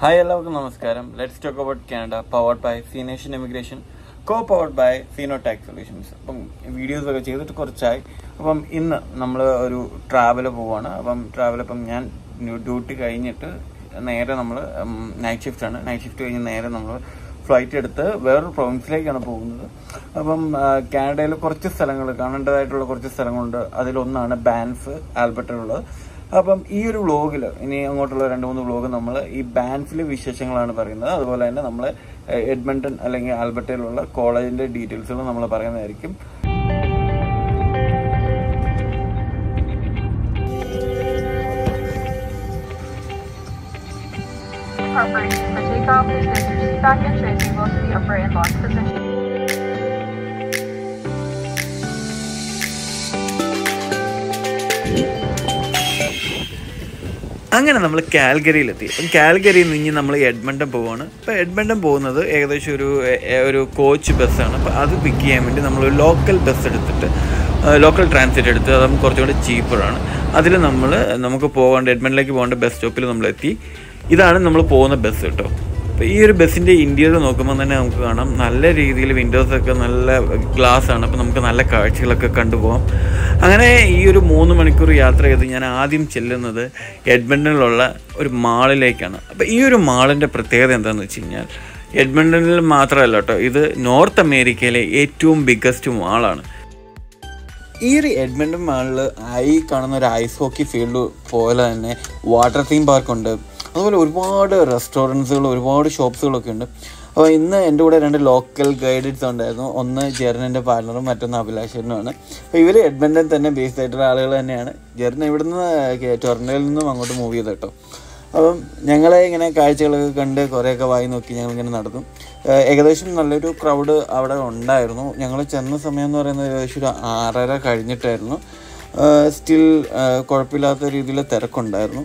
Hi എല്ലാവർക്കും നമസ്കാരം let's talk about Canada powered by C nation immigration co powered by Zeno tac solutions അപ്പം videos ഒക്കെ ചെയ്തിട്ട് കുറച്ചായി അപ്പം ഇന്ന് നമ്മൾ ഒരു ട്രാവൽ പോവാണ് അപ്പം ട്രാവൽ ഇപ്പം ഞാൻ ഡ്യൂട്ടി കഴിഞ്ഞിട്ട് നേരെ നമ്മൾ നൈറ്റ് ഷിഫ്റ്റ് ആണ് നൈറ്റ് ഷിഫ്റ്റ് കഴിഞ്ഞ് നേരെ നമ്മൾ ഫ്ലൈറ്റ് എടുത്ത് വേറൊരു പ്രൊവിൻസിലേക്കാണ് പോകുന്നത് അപ്പം കാനഡയിൽ കുറച്ച് സ്ഥലങ്ങൾ കാണേണ്ടതായിട്ടുള്ള കുറച്ച് സ്ഥലങ്ങളുണ്ട് അതിലൊന്നാണ് ബാൻഫ് ആൽബർട്ടിലുള്ളത് അപ്പം ഈ ഒരു വ്ളോഗിൽ ഇനി അങ്ങോട്ടുള്ള രണ്ട് മൂന്ന് വ്ളോഗ് നമ്മൾ ഈ ബാൻഫിലെ വിശേഷങ്ങളാണ് പറയുന്നത് അതുപോലെ തന്നെ നമ്മൾ എഡ്മണ്ടൺ അല്ലെങ്കിൽ ആൽബർട്ടയിലുള്ള കോളേജിന്റെ ഡീറ്റെയിൽസുകൾ നമ്മൾ പറയുന്നതായിരിക്കും Preparation for takeoff, please place your seat back and tray table to the upper and lock position. അങ്ങനെ നമ്മൾ കാൽഗറിയിലെത്തി അപ്പം കാൽഗറിയിൽ നിന്ന് ഇനി നമ്മൾ എഡ്മണ്ടൻ പോവാണ് അപ്പോൾ എഡ്മണ്ടൻ പോകുന്നത് ഏകദേശം ഒരു എ- ഒരു കോച്ച് ബസ്സാണ് അപ്പോൾ അത് പിക്ക് ചെയ്യാൻ വേണ്ടി നമ്മൾ ഒരു ലോക്കൽ ബസ് എടുത്തിട്ട് ലോക്കൽ ട്രാൻസിറ്റ് എടുത്ത് അത് കുറച്ചും കൂടി ചീപ്പറാണ് അതിൽ നമ്മൾ നമുക്ക് പോകേണ്ട എഡ്മണ്ടിലേക്ക് പോകേണ്ട ബസ് സ്റ്റോപ്പിൽ നമ്മൾ എത്തി ഇതാണ് നമ്മൾ പോകുന്ന ബസ് കേട്ടോ അപ്പോൾ ഈ ഒരു ബസ്സിൻ്റെ ഇൻറ്റീരിയർ നോക്കുമ്പോൾ തന്നെ നമുക്ക് കാണാം നല്ല രീതിയിൽ വിൻഡോസ് ഒക്കെ നല്ല ഗ്ലാസ് ആണ് അപ്പോൾ നമുക്ക് നല്ല കാഴ്ചകളൊക്കെ കണ്ടുപോകാം അങ്ങനെ ഈ ഒരു മൂന്ന് മണിക്കൂർ യാത്ര ചെയ്ത് ഞാൻ ആദ്യം ചെല്ലുന്നത് എഡ്മണ്ടനിലുള്ള ഒരു മാളിലേക്കാണ് അപ്പോൾ ഈ ഒരു മാളിൻ്റെ പ്രത്യേകത എന്താണെന്ന് വെച്ച് കഴിഞ്ഞാൽ എഡ്മണ്ടനിൽ മാത്രമല്ല കേട്ടോ ഇത് നോർത്ത് അമേരിക്കയിലെ ഏറ്റവും ബിഗ്ഗസ്റ്റ് മാളാണ് ഈ ഒരു എഡ്മണ്ടൺ മാളിൽ ഈ കാണുന്ന ഒരു ഐസ് ഹോക്കി ഫീൽഡ് പോലെ തന്നെ വാട്ടർ തീം പാർക്കുണ്ട് അതുപോലെ ഒരുപാട് റെസ്റ്റോറൻറ്റ്സുകൾ ഒരുപാട് ഷോപ്സുകളൊക്കെ ഉണ്ട് അപ്പോൾ ഇന്ന് എൻ്റെ കൂടെ രണ്ട് ലോക്കൽ ഗൈഡൻസ് ഉണ്ടായിരുന്നു ഒന്ന് ജെറിൻ്റെ പാർട്ണറും മറ്റൊന്ന് അഭിലാഷനുമാണ് അപ്പോൾ ഇവർ എഡ്മണ്ടൻ തന്നെ ബേസ്ഡ് ആയിട്ടുള്ള ആളുകൾ തന്നെയാണ് ജെറിൻ ഇവിടുന്ന് ടൊറൻറ്റോയിൽ നിന്നും അങ്ങോട്ട് മൂവ് ചെയ്ത് കേട്ടോ അപ്പം ഞങ്ങളെ ഇങ്ങനെ കാഴ്ചകളൊക്കെ കണ്ട് കുറേയൊക്കെ വായി നോക്കി ഞങ്ങളിങ്ങനെ നടന്നു ഏഹ് ഏകദേശം നല്ലൊരു ക്രൗഡ് അവിടെ ഉണ്ടായിരുന്നു ഞങ്ങൾ ചെന്ന സമയം എന്ന് പറയുന്നത് ഏകദേശം ഒരു ആറര കഴിഞ്ഞിട്ടായിരുന്നു സ്റ്റിൽ കുഴപ്പമില്ലാത്ത രീതിയിൽ തിരക്കുണ്ടായിരുന്നു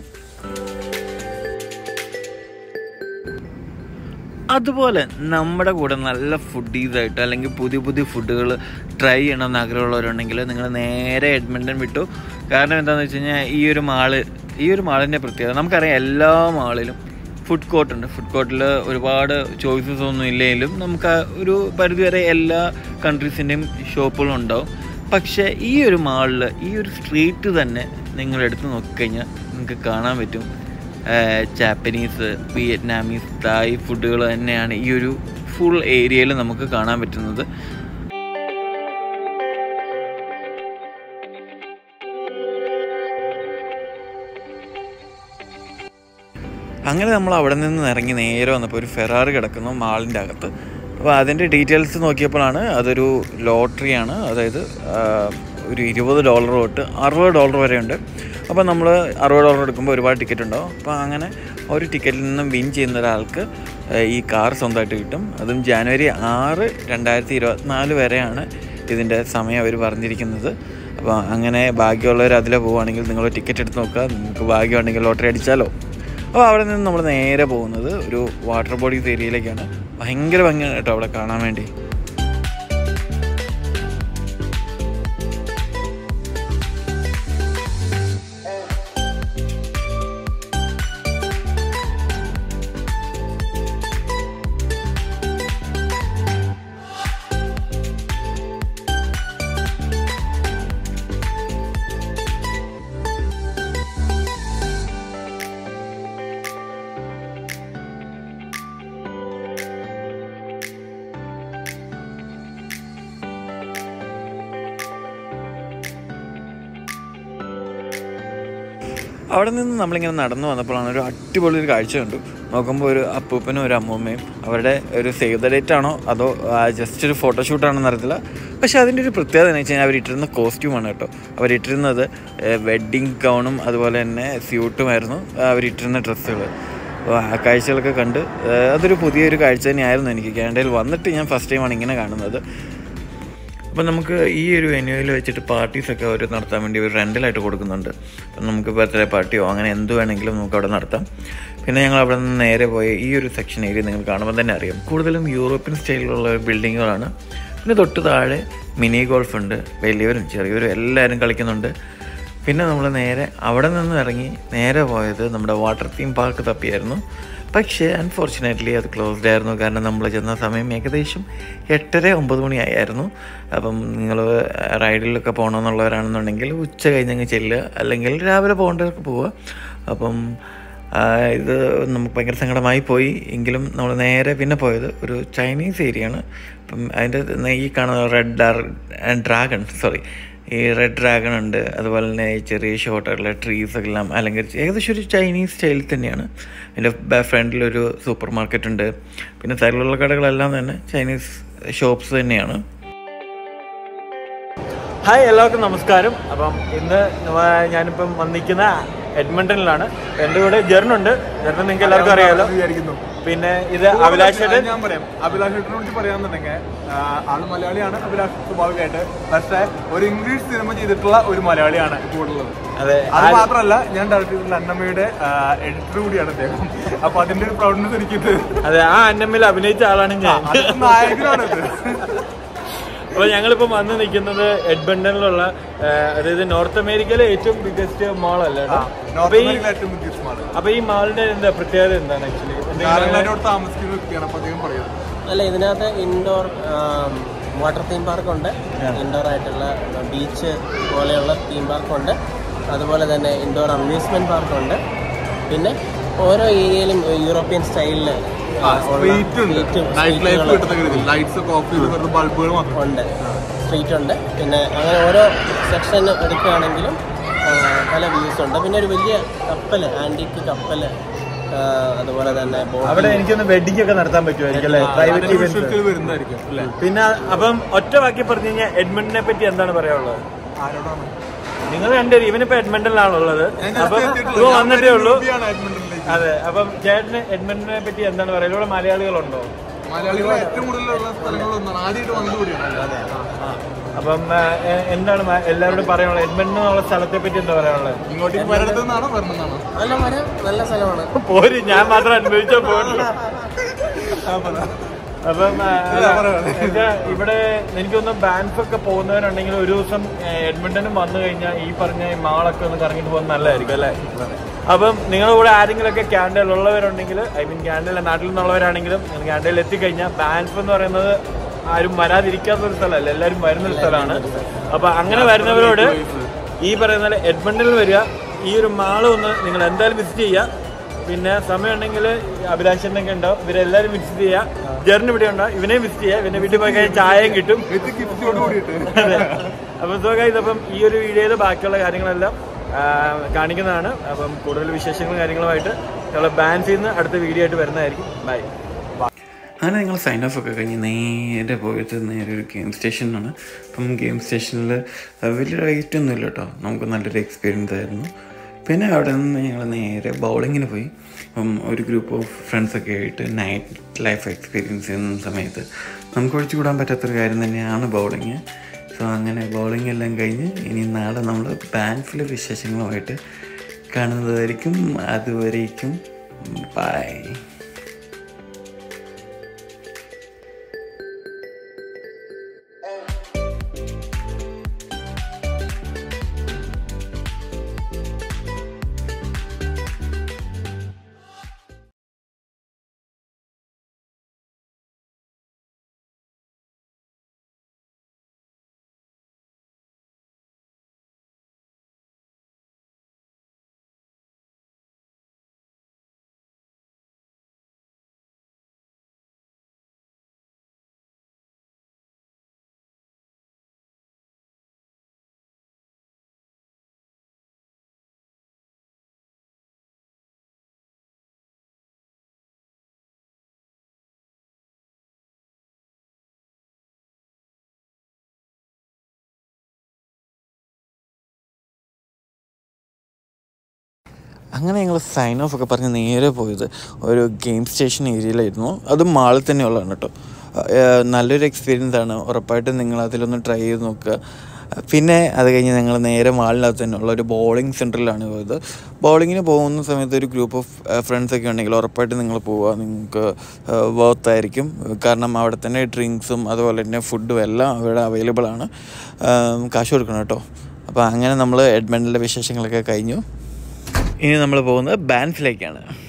അതുപോലെ നമ്മുടെ കൂടെ നല്ല ഫുഡീസായിട്ട് അല്ലെങ്കിൽ പുതിയ പുതിയ ഫുഡുകൾ ട്രൈ ചെയ്യണമെന്ന് ആഗ്രഹമുള്ളവരുണ്ടെങ്കിൽ നിങ്ങൾ നേരെ എഡ്മണ്ടൻ വിട്ടു കാരണം എന്താണെന്ന് വെച്ച് കഴിഞ്ഞാൽ ഈ ഒരു മാള് ഈ ഒരു മാളിൻ്റെ പ്രത്യേകത നമുക്കറിയാം എല്ലാ മാളിലും ഫുഡ് കോർട്ട് ഉണ്ട് ഫുഡ് കോർട്ടിൽ ഒരുപാട് ചോയ്സസ് ഒന്നും ഇല്ലെങ്കിലും നമുക്ക് ആ ഒരു പരിധിവരെ എല്ലാ കൺട്രീസിൻ്റെയും ഷോപ്പുകളും ഉണ്ടാവും പക്ഷേ ഈ ഒരു മാളിൽ ഈ ഒരു സ്ട്രീറ്റ് തന്നെ നിങ്ങൾ എടുത്ത് നോക്കിക്കഴിഞ്ഞാൽ നിങ്ങൾക്ക് കാണാൻ പറ്റും ജാപ്പനീസ് വിയറ്റ്നാമീസ് തായ് ഫുഡുകൾ തന്നെയാണ് ഈ ഒരു ഫുൾ ഏരിയയിൽ നമുക്ക് കാണാൻ പറ്റുന്നത് അങ്ങനെ നമ്മൾ അവിടെ നിന്ന് ഇറങ്ങി നേരെ വന്നപ്പോൾ ഒരു ഫെറാറി കിടക്കുന്നു മാളിൻ്റെ അകത്ത് അപ്പോൾ അതിൻ്റെ ഡീറ്റെയിൽസ് നോക്കിയപ്പോഴാണ് അതൊരു ലോട്ടറിയാണ് അതായത് ആ, ഒരു ഇരുപത് ഡോളർ തൊട്ട് അറുപത് ഡോളർ വരെ ഉണ്ട് അപ്പോൾ നമ്മൾ അറുപത് ഡോളർ എടുക്കുമ്പോൾ ഒരുപാട് ടിക്കറ്റ് ഉണ്ടാവും അപ്പോൾ അങ്ങനെ ഒരു ടിക്കറ്റിൽ നിന്നും വിൻ ചെയ്യുന്ന ഒരാൾക്ക് ആ, ഈ കാർ സ്വന്തമായിട്ട് കിട്ടും അതും ജാനുവരി ആറ് രണ്ടായിരത്തി ഇരുപത്തിനാല് വരെയാണ് ഇതിൻ്റെ സമയം അവർ പറഞ്ഞിരിക്കുന്നത് അപ്പോൾ അങ്ങനെ ഭാഗ്യമുള്ളവർ അതിലെ പോവുകയാണെങ്കിൽ നിങ്ങൾ ടിക്കറ്റ് എടുത്ത് നോക്കുക നിങ്ങൾക്ക് ഭാഗ്യമുണ്ടെങ്കിൽ ലോട്ടറി അടിച്ചാലോ അപ്പോൾ അവിടെ നിന്ന് നമ്മൾ നേരെ പോകുന്നത് ഒരു വാട്ടർ ബോഡീസ് ഏരിയയിലേക്കാണ് ഭയങ്കര ഭംഗിയാണ് കേട്ടോ അവിടെ കാണാൻ വേണ്ടി അവിടെ നിന്ന് നമ്മളിങ്ങനെ നടന്നു വന്നപ്പോഴാണ് ഒരു അടിപൊളി ഒരു കാഴ്ച കണ്ടു നോക്കുമ്പോൾ ഒരു അപ്പൂപ്പനും ഒരു അമ്മൂമ്മയും അവരുടെ ഒരു സേവ് ദ ഡേറ്റ് ആണോ അതോ ജസ്റ്റ് ഒരു ഫോട്ടോഷൂട്ടാണെന്ന് അറിയത്തില്ല പക്ഷേ അതിൻ്റെ ഒരു പ്രത്യേകത എന്ന് വെച്ച് കഴിഞ്ഞാൽ അവരിട്ടിരുന്ന കോസ്റ്റ്യൂമാണ് കേട്ടോ അവരിട്ടിരുന്നത് വെഡ്ഡിങ് ഗൗണും അതുപോലെ തന്നെ സ്യൂട്ടുമായിരുന്നു അവരിട്ടിരുന്ന ഡ്രസ്സുകൾ അപ്പോൾ ആ കാഴ്ചകളൊക്കെ കണ്ട് ഏഹ് അതൊരു പുതിയൊരു കാഴ്ച തന്നെയായിരുന്നു എനിക്ക് കാനഡയിൽ വന്നിട്ട് ഞാൻ ഫസ്റ്റ് ടൈമാണ് ഇങ്ങനെ കാണുന്നത് അപ്പം നമുക്ക് ഈ ഒരു വെന്യൂവിൽ വെച്ചിട്ട് പാർട്ടീസൊക്കെ അവർ നടത്താൻ വേണ്ടി ഒരു റെൻ്റലായിട്ട് കൊടുക്കുന്നുണ്ട് അപ്പം നമുക്ക് ബർത്ത്ഡേ പാർട്ടിയോ അങ്ങനെ എന്ത് വേണമെങ്കിലും നമുക്ക് അവിടെ നടത്താം പിന്നെ ഞങ്ങൾ അവിടെ നിന്ന് നേരെ പോയ ഈ ഒരു സെക്ഷൻ ഏരിയ നിങ്ങൾ കാണുമ്പോൾ തന്നെ അറിയാം കൂടുതലും യൂറോപ്യൻ സ്റ്റൈലിലുള്ള ബിൽഡിങ്ങുകളാണ് പിന്നെ തൊട്ട് താഴെ മിനി ഗോൾഫ് ഉണ്ട് വലിയവരും ചെറിയവരും എല്ലാവരും കളിക്കുന്നുണ്ട് പിന്നെ നമ്മൾ നേരെ അവിടെ നിന്ന് ഇറങ്ങി നേരെ പോയത് നമ്മുടെ വാട്ടർ തീം പാർക്ക് തപ്പിയായിരുന്നു പക്ഷേ അൺഫോർച്ചുനേറ്റ്ലി അത് ക്ലോസ്ഡ് ആയിരുന്നു കാരണം നമ്മൾ ചെന്ന സമയം ഏകദേശം എട്ടര ഒമ്പത് മണിയായിരുന്നു അപ്പം നിങ്ങൾ റൈഡിലൊക്കെ പോകണമെന്നുള്ളവരാണെന്നുണ്ടെങ്കിൽ ഉച്ച കഴിഞ്ഞങ്ങ് ചെല്ലുക അല്ലെങ്കിൽ രാവിലെ പോകേണ്ടവർക്ക് പോവുക അപ്പം ആ, ഇത് നമുക്ക് ഭയങ്കര സങ്കടമായി പോയി എങ്കിലും നമ്മൾ നേരെ പിന്നെ പോയത് ഒരു ചൈനീസ് ഏരിയ ആണ് അപ്പം അതിൻ്റെ ഈ കാണുന്ന റെഡ് ഡ്രാഗൺ സോറി ഈ റെഡ് ഡ്രാഗൺ ഉണ്ട് അതുപോലെ തന്നെ ഈ ചെറിയ ഷോർട്ടായിട്ടുള്ള ട്രീസ് എല്ലാം അലങ്കരിച്ച് ഏകദേശം ഒരു ചൈനീസ് സ്റ്റൈലിൽ തന്നെയാണ് അതിൻ്റെ ഫ്രണ്ടിലൊരു സൂപ്പർ മാർക്കറ്റ് ഉണ്ട് പിന്നെ സൈഡിലുള്ള കടകളെല്ലാം തന്നെ ചൈനീസ് ഷോപ്സ് തന്നെയാണ് ഹായ് എല്ലാവർക്കും നമസ്കാരം അപ്പം ഇന്ന് നമ്മ- ഞാനിപ്പം വന്നിരിക്കുന്ന എഡ്മണ്ടനിലാണ് എൻ്റെ കൂടെ ജെറിനുണ്ട് ജെറിന് നിങ്ങൾക്ക് എല്ലാവർക്കും അറിയാമല്ലോ വിചാരിക്കുന്നു പിന്നെ ഇത് അഭിലാഷേട്ടൻ ഞാൻ പറയാം അഭിലാഷേട്ടനെ കുറിച്ച് പറയാന്നുണ്ടെങ്കിൽ ആള് മലയാളിയാണ് അഭിലാഷ് സ്വാഭാവികമായിട്ട് പക്ഷേ ഒരു ഇംഗ്ലീഷ് സിനിമ ചെയ്തിട്ടുള്ള ഒരു മലയാളിയാണ് കൂടുതലുള്ളത് അതെ അത് മാത്രമല്ല ഞാൻ ഡയറക്ട് ചെയ്തിട്ടുള്ള അന്നമ്മയുടെ എഡിറ്റർ കൂടിയാണ് അദ്ദേഹം അപ്പൊ അതിന്റെ ഒരു പ്രൗഡ്നെസ് എനിക്കിത് അതെ ആ അന്നമ്മിൽ അഭിനയിച്ച ആളാണ് ഞാൻ അതിന്റെ നായകനാണ് ഇത് അപ്പോൾ ഞങ്ങളിപ്പം വന്ന് നിൽക്കുന്നത് എഡ്ബണ്ടനിലുള്ള ആ, അതായത് നോർത്ത് അമേരിക്കയിലെ ഏറ്റവും ബിഗസ്റ്റ് മാൾ അല്ലേ ആ, അപ്പൊ നോർത്ത് ഈ അമേരിക്കയിലെ ഏറ്റവും ബിഗ്ഗസ്റ്റ് മാള് അപ്പൊ ഈ മാളിന്റെ എന്താ പ്രത്യേകത എന്താണ് ആക്ച്വലി ഞാനെല്ലാവരോട് താമസിക്കുന്ന വ്യക്തിയാണ് അപ്പൊ അദ്ദേഹം പറയുന്നത് അല്ല ഇതിനകത്ത് ഇൻഡോർ വാട്ടർ തീം പാർക്കുണ്ട് ഇൻഡോർ ആയിട്ടുള്ള ബീച്ച് പോലെയുള്ള തീം പാർക്കുണ്ട് അതുപോലെ തന്നെ ഇൻഡോർ അമ്യൂസ്മെന്റ് പാർക്കുണ്ട് പിന്നെ ഓരോ ഏരിയയിലും യൂറോപ്യൻ സ്റ്റൈലിൽ സ്ട്രീറ്റ് ഉണ്ട് നൈറ്റ് ലൈഫ് കിട്ടുന്ന രീതിയിൽ ലൈറ്റ്സ് ഒക്കെ ഓഫ് ചെയ്ത് വെറുതെ ബൾബുകൾ മാത്രം ഉണ്ട് സ്ട്രീറ്റ് ഉണ്ട് പിന്നെ അങ്ങനെ ഓരോ സെക്ഷൻ എടുക്കുകയാണെങ്കിലും ആ, പല വ്യൂസ് ഉണ്ട് പിന്നെ ഒരു വലിയ കപ്പൽ ആൻറ്റിക്ക് കപ്പൽ അതുപോലെ തന്നെ boat അവിടെ എനിക്കൊന്ന് വെഡിങ് ഒക്കെ നടത്താൻ പറ്റുമായിരിക്കും അല്ലേ പ്രൈവറ്റ് അതിന്റെ ഇവന്റ്സ് വിഷ്വൽസിൽ വരുന്നതായിരിക്കും അല്ലേ പിന്നെ അപ്പം ഒറ്റ വാക്കി പറഞ്ഞു കഴിഞ്ഞാൽ എഡ്മണ്ടിനെ പറ്റി എന്താണ് പറയാനുള്ളത് ആരോടാണ് നിങ്ങൾ രണ്ടുപേരും ഇവനിപ്പോ എഡ്മണ്ടനിലാണുള്ളത് ഞാൻ just അപ്പം എത്തിയിട്ടുള്ളൂ. ഇവ ഞാൻ വന്നിട്ടേ ഉള്ളൂ ലുബിയാണ് എഡ്മണ്ടനിലേക്ക്. അതെ അപ്പം ചേട്ടന് എഡ്മണ്ടിനെ പറ്റി എന്താണ് പറയുക ഇവിടെ മലയാളികളുണ്ടോ മലയാളികൾ ഏറ്റവും കൂടുതലുള്ള സ്ഥലങ്ങളിലൊന്നാണ് ആദ്യമായിട്ട് വന്നുകൂടിയാണ് അപ്പം ആ, എ- എന്താണ് മ- എല്ലാവരോടും പറയാനുള്ളത് എഡ്മണ്ട് എന്നുള്ള സ്ഥലത്തെ പറ്റി എന്താ പറയാനുള്ളത് ഇങ്ങോട്ടേക്ക് വരരുതെന്നാണോ വരണമെന്നാണോ നല്ല മരം നല്ല സ്ഥലമാണ് പോര് ഞാൻ മാത്രം അനുഭവിച്ച പോരുള്ളൂ അപ്പം ആ, ഇല്ല, പറ, പറ. എന്നുവെച്ചാ ഇവിടെ എനിക്കൊന്ന് ബാൻസ് ഒക്കെ പോകുന്നവരുണ്ടെങ്കിൽ ഒരു ദിവസം ഏ, എഡ്മണ്ടനും വന്നു കഴിഞ്ഞാൽ ഈ പറഞ്ഞ ഈ മാളൊക്കെ ഒന്ന് കറങ്ങിട്ട് പോകുന്നത് നല്ലതായിരിക്കും അല്ലേ അപ്പം നിങ്ങളുടെ കൂടെ ആരെങ്കിലുമൊക്കെ ക്യാൻഡൽ ഉള്ളവരുണ്ടെങ്കിൽ ഐ മീൻ ക്യാൻഡൽ നാട്ടിൽ നിന്നുള്ളവരാണെങ്കിലും ക്യാൻഡൽ എത്തിക്കഴിഞ്ഞാൽ ബാൻസ് എന്ന് പറയുന്നത് ആരും വരാതിരിക്കാത്ത ഒരു സ്ഥലമല്ല എല്ലാവരും വരുന്ന ഒരു സ്ഥലമാണ് അപ്പൊ അങ്ങനെ വരുന്നവരോട് ഈ പറയുന്ന പോലെ എഡ്മണ്ടിൽ വരിക ഈ ഒരു മാള് ഒന്ന് നിങ്ങൾ എന്തായാലും വിസിറ്റ് ചെയ്യുക പിന്നെ സമയം ഉണ്ടെങ്കിൽ അഭിലാഷനൊക്കെ ഉണ്ടാവും ഇവരെല്ലാവരും വിസിറ്റ് ചെയ്യുക ജെറിന് ഇവിടെ ഉണ്ടാവും ഇവനെ വിസിറ്റ് ചെയ്യുക ഇവന്റെ വീട്ടിൽ പോയി കഴിഞ്ഞാൽ ചായയും കിട്ടും വിത്ത് ഗിഫ്റ്റോട് കൂടിയിട്ട് അതെ അപ്പം സോ ഗൈസ് അപ്പം ഈ ഒരു വീഡിയോയിൽ ബാക്കിയുള്ള കാര്യങ്ങളെല്ലാം ആ, കാണിക്കുന്നതാണ് അപ്പം കൂടുതൽ വിശേഷങ്ങളും കാര്യങ്ങളുമായിട്ട് ഞങ്ങൾ ബാൻസിൽ നിന്ന് അടുത്ത വീഡിയോ ആയിട്ട് വരുന്നതായിരിക്കും ബൈ അങ്ങനെ നിങ്ങൾ സൈൻ ഓഫ് ഒക്കെ കഴിഞ്ഞ് നേരെ പോയിട്ട് നേരെ ഒരു ഗെയിം സ്റ്റേഷനാണ് അപ്പം ഗെയിം സ്റ്റേഷനിൽ വലിയ റേറ്റ് ഒന്നും ഇല്ല കേട്ടോ നമുക്ക് നല്ലൊരു എക്സ്പീരിയൻസ് ആയിരുന്നു പിന്നെ അവിടെ നിന്ന് ഞങ്ങൾ നേരെ ബൗളിങ്ങിന് പോയി അപ്പം ഒരു ഗ്രൂപ്പ് ഓഫ് ഫ്രണ്ട്സൊക്കെ ആയിട്ട് നൈറ്റ് ലൈഫ് എക്സ്പീരിയൻസ് ചെയ്യുന്ന സമയത്ത് നമുക്ക് ഒഴിച്ചുകൂടാൻ പറ്റാത്തൊരു കാര്യം തന്നെയാണ് ബൗളിങ് സോ അങ്ങനെ ബൗളിംഗ് എല്ലാം കഴിഞ്ഞ് ഇനി നാളെ നമ്മൾ ബാൻഫിലെ വിശേഷങ്ങളുമായിട്ട് കാണുന്നതായിരിക്കും അതുവരേക്കും ബൈ അങ്ങനെ ഞങ്ങൾ സൈൻ ഓഫ് ഒക്കെ പറഞ്ഞ് നേരെ പോയത് ഒരു ഗെയിം സ്റ്റേഷൻ ഏരിയയിലായിരുന്നു അതും മാളിൽ തന്നെ ഉള്ളതാണ് കേട്ടോ ഏഹ് നല്ലൊരു എക്സ്പീരിയൻസ് ആണ് ഉറപ്പായിട്ടും നിങ്ങൾ അതിലൊന്ന് ട്രൈ ചെയ്ത് നോക്കുക പിന്നെ അത് കഴിഞ്ഞ് ഞങ്ങൾ നേരെ മാളിനകത്ത് തന്നെ ഉള്ള ഒരു ബോളിംഗ് സെൻറ്ററിലാണ് പോയത് ബോളിങ്ങിന് പോകുന്ന സമയത്ത് ഒരു ഗ്രൂപ്പ് ഓഫ് ഫ്രണ്ട്സ് ഒക്കെ ഉണ്ടെങ്കിൽ ഉറപ്പായിട്ടും നിങ്ങൾ പോവുക നിങ്ങൾക്ക് വർത്തായിരിക്കും കാരണം അവിടെ തന്നെ ഡ്രിങ്ക്സും അതുപോലെ തന്നെ ഫുഡും എല്ലാം അവിടെ അവൈലബിൾ ആണ് ഏം, കാശ് കൊടുക്കണം കേട്ടോ അപ്പോൾ അങ്ങനെ നമ്മൾ എഡ്മണ്ടിലെ വിശേഷങ്ങളൊക്കെ കഴിഞ്ഞു ഇനി നമ്മൾ പോകുന്നത് ബാൻഫിലേക്കാണ്